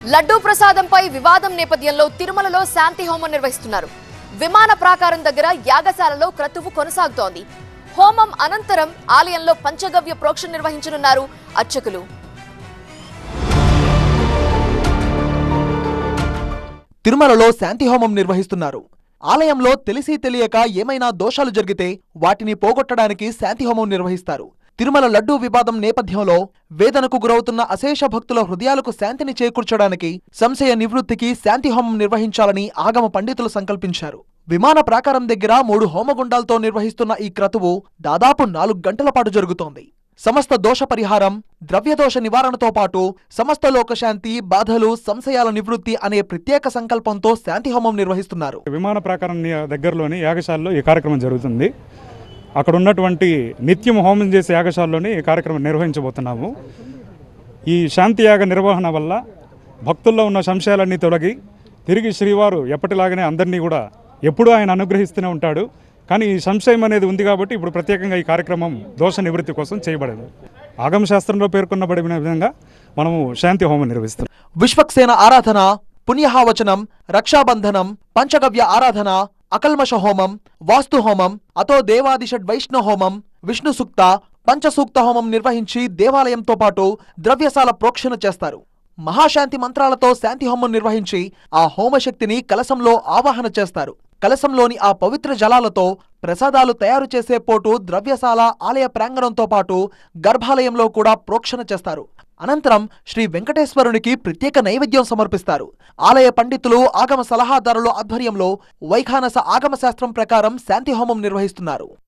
లడ్డూ ప్రసాదంపై వివాదం నేపథ్యంలో తిరుమలలో శాంతి హోమం నిర్వహిస్తున్నారు విమాన ప్రాకారం దగ్గర యాగశాలలో క్రతువు కొనసాగుతోంది హోమం అనంతరం ఆలయంలో పంచగవ్య ప్రోక్షణ నిర్వహించనున్నారు అర్చకులు తిరుమలలో శాంతిహోమం నిర్వహిస్తున్నారు ఆలయంలో తెలిసి తెలియక ఏమైనా దోషాలు జరిగితే వాటిని పోగొట్టడానికి శాంతిహోమం నిర్వహిస్తారు తిరుమల లడ్డూ వివాదం నేపథ్యంలో వేదనకు గురవుతున్న అశేష భక్తుల హృదయాలకు శాంతిని చేకూర్చడానికి సంశయ నివృత్తికి శాంతిహోమం నిర్వహించాలని ఆగమ పండితులు సంకల్పించారు విమాన ప్రాకారం దగ్గర మూడు హోమగుండాలతో నిర్వహిస్తున్న ఈ క్రతువు దాదాపు నాలుగు గంటల పాటు జరుగుతోంది సమస్త దోష పరిహారం ద్రవ్యదోష నివారణతో పాటు సమస్త లోకశాంతి బాధలు సంశయాల నివృత్తి అనే ప్రత్యేక సంకల్పంతో శాంతిహోమం నిర్వహిస్తున్నారు విమాన ప్రాకారం ని- దగ్గరలోని యాగశాలలో ఈ కార్యక్రమం జరుగుతుంది అక్కడ ఉన్నటువంటి నిత్యం హోమం చేసే యాగశాలలోని ఈ కార్యక్రమం నిర్వహించబోతున్నాము ఈ శాంతి యాగ నిర్వహణ వల్ల భక్తుల్లో ఉన్న సంశయాలన్నీ తొలగి తిరిగి శ్రీవారు ఎప్పటిలాగానే అందరినీ కూడా ఎప్పుడూ ఆయన అనుగ్రహిస్తూనే ఉంటాడు కానీ ఈ సంశయం అనేది ఉంది కాబట్టి ఇప్పుడు ప్రత్యేకంగా ఈ కార్యక్రమం దోష నివృత్తి కోసం చేయబడదు ఆగమ శాస్త్రంలో పేర్కొనబడిన విధంగా మనము శాంతి హోమం నిర్వహిస్తున్నాం విశ్వక్సేన ఆరాధన పుణ్యహావచనం రక్షాబంధనం పంచగవ్య ఆరాధన అకల్మష హోమం వాస్తు హోమం అతో దేవాదిషడ్ వైష్ణవ హోమం విష్ణు సూక్త పంచసూక్త హోమం నిర్వహించి దేవాలయంతో పాటు ద్రవ్యశాల ప్రోక్షణ చేస్తారు మహాశాంతి మంత్రాలతో శాంతి హోమం నిర్వహించి ఆ హోమశక్తిని కలశంలో ఆవాహన చేస్తారు కలశంలోని ఆ పవిత్ర జలాలతో ప్రసాదాలు తయారు చేసే పోటు ద్రవ్యశాల ఆలయ ప్రాంగణంతో పాటు గర్భాలయంలో కూడా ప్రోక్షణ చేస్తారు అనంతరం శ్రీ వెంకటేశ్వరునికి ప్రత్యేక నైవేద్యం సమర్పిస్తారు ఆలయ పండితులు ఆగమ సలహాదారుల ఆధ్వర్యంలో వైఖానస ఆగమ శాస్త్రం ప్రకారం శాంతి హోమం నిర్వహిస్తున్నారు